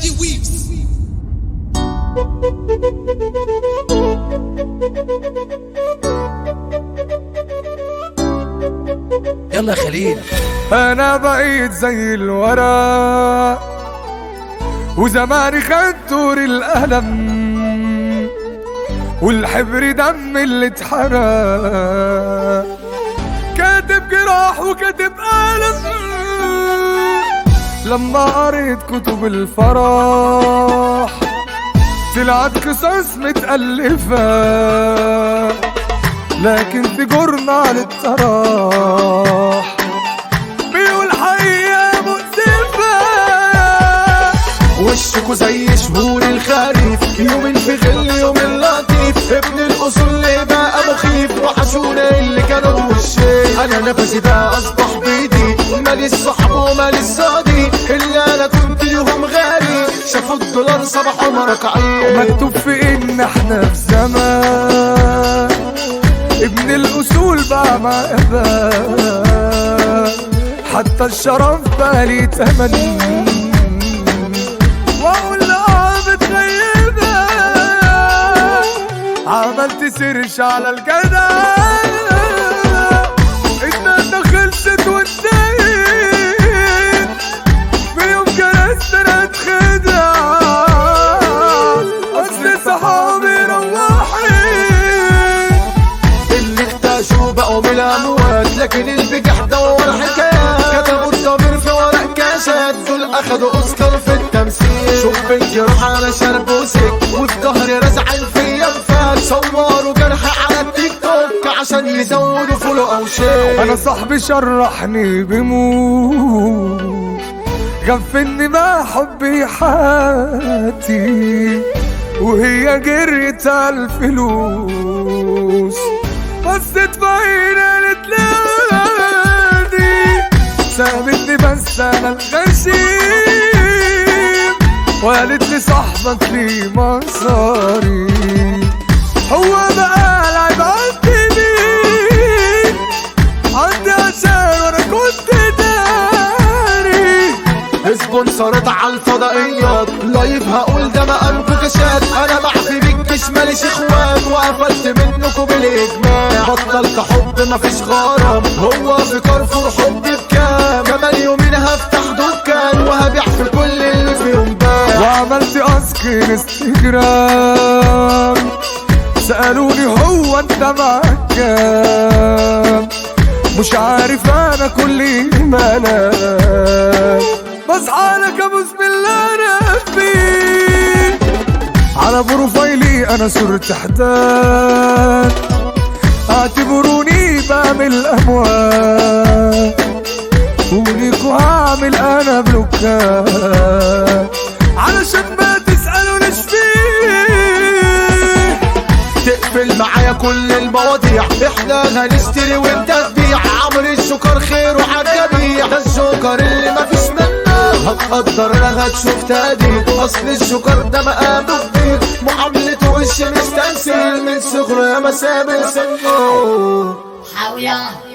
دي ويفز يلا يا خليل انا بقيت زي الورق وزماني خد دور القلم والحبر دم اللي اتحرق كاتب جراح وكاتب ألم لما قريت كتب الفرح طلعت قصص متألفة لكن في جورنال الطراح بيقول حقيقة مؤسفة وشكوا زي شهور الخريف يومين في غل يومين لطيف ابن الاصول اللي بقى مخيف وحشونا اللي كانوا بوشي انا نفسي ده اصبح بيدي مالي الصحب ومالي الصديق اللي انا كنت ليهم غالي شافوا الدولار صباحوا مركعين مكتوب في ان احنا في زمان ابن الاصول بقى مع اباء حتى الشرف بقى ليه تمن واقول اه متغيبة عملت سيرش على الجدع الناس خلصت وانتهت في يوم جلست انا اتخدع اصل صحابي روحي اللي اختشوا بقوا من الاموات لكن البجح دور حكايات كتبوا الضمير في ورق كاشات دول اخدوا اوسكار في التمثيل شوف بنتي راح على شرب وسك وفي ظهري رزعين فيا انفاق صوروا جرح على التيك توك عشان يزودوا فولو او شيء انا صاحبي شرحني بموت غفلني ما حبي حياتي وهي جريت على الفلوس بصت في عيني قالت لي سابتني بس انا الغشيم وقالت لي صاحبك ليه مصاري هو بقى العيب عندي مين عندي عشان وانا كنت داري سبونسرات على الفضائيات لايف هقول ده مقامكوا كشات انا معفي بيك مش ماليش اخوات وقفلت منكوا بالاجماع بطلت حب مفيش غرام هو في كارفور حب بكام كمان يومين هفتح دكان وهبيع في كل اللي فيهم باع وعملت اسك انستجرام سألوني هو انت معاك كام مش عارف انا كل ما انا بصحى لك ابوس بالله ربي على بروفايلي انا صرت حداد اعتبروني بعمل اموال وليكوا هعمل انا بلوكات علشان ما تسألوا ليش فيه تقفل معايا كل المواضيع احنا هنشتري وانت تبيع عمرو الشكر خير وعالجميع ده الجوكر اللي مفيش منه هتقدر انا هتشوف تقدير اصل الشكر ده مقامه كبير معاملته وش مستنسل من صغره يا مسامر سنه حاوية